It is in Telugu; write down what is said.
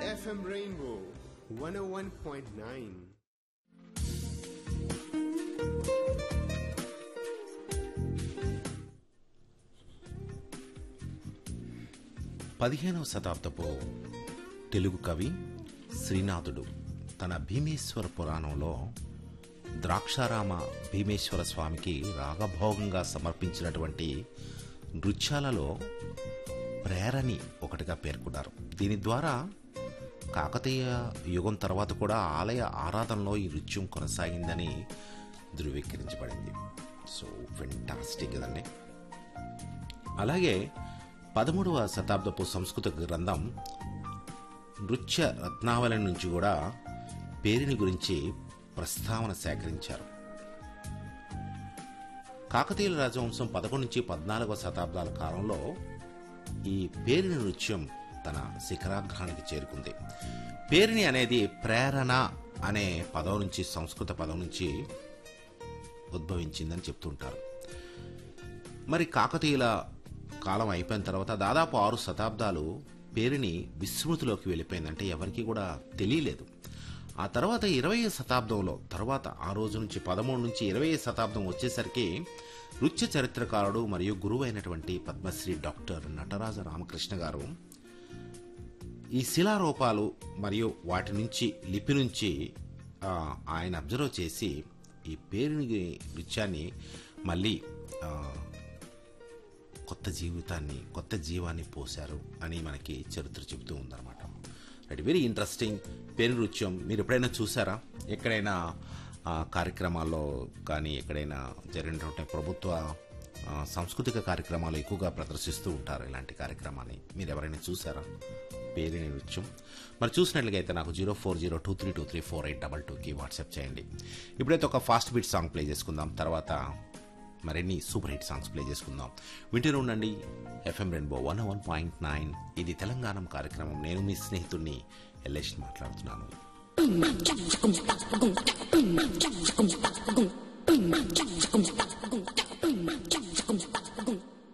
FM Rainbow 101.9. పదిహేనవ శతాబ్దపు తెలుగు కవి శ్రీనాథుడు తన భీమేశ్వర పురాణంలో ద్రాక్షారామ భీమేశ్వర స్వామికి రాగభోగంగా సమర్పించినటువంటి నృత్యాలలో ప్రేరణి ఒకటిగా పేర్కొన్నారు దీని ద్వారా కాకతీయ యుగం తర్వాత కూడా ఆలయ ఆరాధనలో ఈ నృత్యం కొనసాగిందని ధృవీకరించబడింది సో ఫెంటాస్టిక్ కదండి అలాగే పదమూడవ శతాబ్దపు సంస్కృత గ్రంథం నృత్య రత్నావళి నుంచి కూడా పేరుని గురించి ప్రస్తావన సేకరించారు కాకతీయుల రాజవంశం పదకొండు నుంచి పద్నాలుగవ శతాబ్దాల కాలంలో ఈ పేరిని నృత్యం తన శిఖరాగ్రానికి చేరుకుంది పేరిని అనేది ప్రేరణ అనే పదం నుంచి సంస్కృత పదం నుంచి ఉద్భవించిందని చెప్తుంటారు మరి కాకతీయుల కాలం అయిపోయిన తర్వాత దాదాపు ఆరు శతాబ్దాలు పేరుని విస్మృతిలోకి వెళ్ళిపోయింది అంటే ఎవరికి కూడా తెలియలేదు ఆ తర్వాత ఇరవై శతాబ్దంలో తర్వాత ఆ రోజు నుంచి పదమూడు నుంచి ఇరవై శతాబ్దం వచ్చేసరికి నృత్య చరిత్రకారుడు మరియు గురువు అయినటువంటి పద్మశ్రీ డాక్టర్ నటరాజ రామకృష్ణ గారు ఈ శిలారూపాలు మరియు వాటి నుంచి లిపి నుంచి ఆ, ఆయన అబ్జర్వ్ చేసి ఈ పేరుని నృత్యాన్ని మళ్ళీ ఆ, కొత్త జీవితాన్ని కొత్త జీవాన్ని పోశారు అని మనకి చరిత్ర చెబుతూ ఉందన్నమాట రైట్ వెరీ ఇంట్రెస్టింగ్ పేరు నృత్యం మీరు ఎప్పుడైనా చూసారా ఎక్కడైనా ఆ, కార్యక్రమాల్లో కానీ ఎక్కడైనా జరిగినటువంటి ప్రభుత్వ ఆ, సాంస్కృతిక కార్యక్రమాలు ఎక్కువగా ప్రదర్శిస్తూ ఉంటారు ఇలాంటి కార్యక్రమాన్ని మీరు ఎవరైనా చూసారా పేరిని నృత్యం మరి చూసినట్లుగా అయితే నాకు zero four zero two three two three four eight double టూకి వాట్సాప్ చేయండి ఇప్పుడైతే ఒక ఫాస్ట్ బీట్ సాంగ్ ప్లే చేసుకుందాం తర్వాత మరిన్ని సూపర్ హిట్ సాంగ్స్ ప్లే చేసుకుందాం వింటూనే ఉండండి FM rainbow one one point nine ఇది తెలంగాణ కార్యక్రమం నేను మీ స్నేహితుడిని ఎల్లేష్ మాట్లాడుతున్నాను